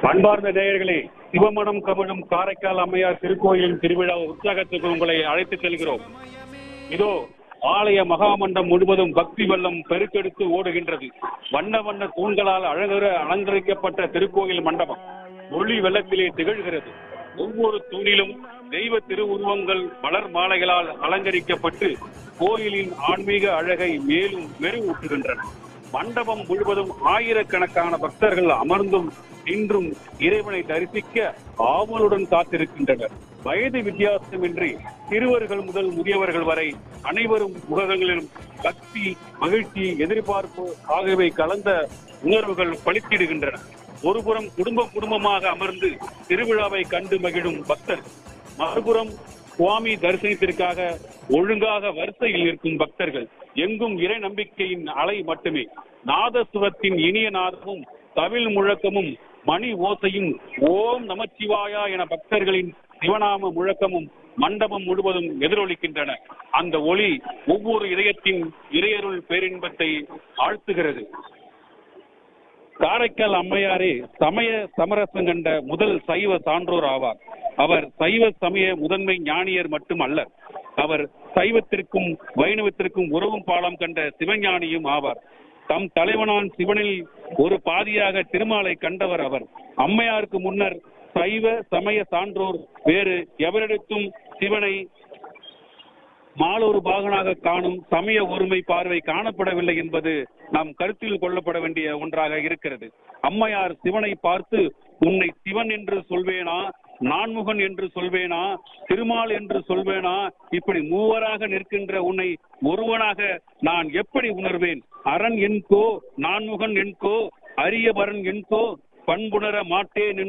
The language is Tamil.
அன்பார்ந்த நேயர்களே சிவமணம் கமழும் காரைக்கால் அம்மையார் திருக்கோயிலின் திருவிழா உற்சாகத்துக்கு உங்களை அழைத்து செல்கிறோம் இதோ ஆலய மகாமண்டம் முழுவதும் பக்தி வெள்ளம் பெருக்கெடுத்து ஓடுகின்றது வண்ண வண்ண தூண்களால் அழகர அலங்கரிக்கப்பட்ட திருக்கோயில் மண்டபம் ஒளி வெள்ளத்திலே திகழ்கிறது ஒவ்வொரு தூணிலும் தெய்வ திருவுருவங்கள் மலர் மாலைகளால் அலங்கரிக்கப்பட்டு கோயிலின் ஆன்மீக அழகை மேலும் மெருகூட்டுகின்றன மண்டபம் முழுவதும் ஆயிரக்கணக்கான பக்தர்கள் அமர்ந்தும் இன்றும் இறைவனை தரிசிக்க ஆவலுடன் காத்திருக்கின்றனர் வயது வித்தியாசமின்றி சிறுவர்கள் முதல் முதியவர்கள் வரை அனைவரும் முகங்களிலும் பக்தி மகிழ்ச்சி எதிர்பார்ப்பு ஆகியவை கலந்த உணர்வுகள் பளிச்சிடுகின்றன ஒருபுறம் குடும்ப குடும்பமாக அமர்ந்து திருவிழாவை கண்டு மகிழும் பக்தர் மறுபுறம் சுவாமி தரிசனத்திற்காக ஒழுங்காக வரிசையில் நிற்கும் பக்தர்கள் எங்கும் இறை நம்பிக்கையின் அலை மட்டுமே நாதசுரத்தின் இனிய நாதமும் தவில் முழக்கமும் மணி ஓசையும் ஓம் நமச்சிவாயா என பக்தர்களின் சிவநாம முழக்கமும் மண்டபம் முழுவதும் எதிரொலிக்கின்றன அந்த ஒளி ஒவ்வொரு இதயத்தின் இறையருள் பேரின்பத்தை ஆழ்த்துகிறது காரைக்கால் அம்மையாரே சமய சமரசம் கண்ட முதல் சைவ சான்றோர் ஆவார் அவர் சைவ சமய முதன்மை ஞானியர் மட்டும் அல்ல அவர் சைவத்திற்கும் வைணவத்திற்கும் உறவும் பாலம் கண்ட சிவஞானியும் ஆவார் தம் தலைவனான் சிவனில் ஒரு பாதியாக திருமாலை கண்டவர் அவர் அம்மையாருக்கு முன்னர் சைவ சமய சான்றோர் வேறு எவரிடத்தும் சிவனை மாலொரு பாகனாக காணும் சமய ஒருமை பார்வை காணப்படவில்லை என்பது நாம் கருத்தில் கொள்ளப்பட வேண்டிய ஒன்றாக இருக்கிறது அம்மையார் சிவனை பார்த்து உன்னை சிவன் என்று சொல்வேனா நான்முகன் என்று சொல்வேனா திருமால் என்று சொல்வேனா இப்படி மூவராக நிற்கின்ற உன்னை ஒருவனாக நான் எப்படி உணர்வேன் அரண் என்கோ நான்முகன் என்கோ அரியவரன் என்கோ பண்புணர மாட்டேன்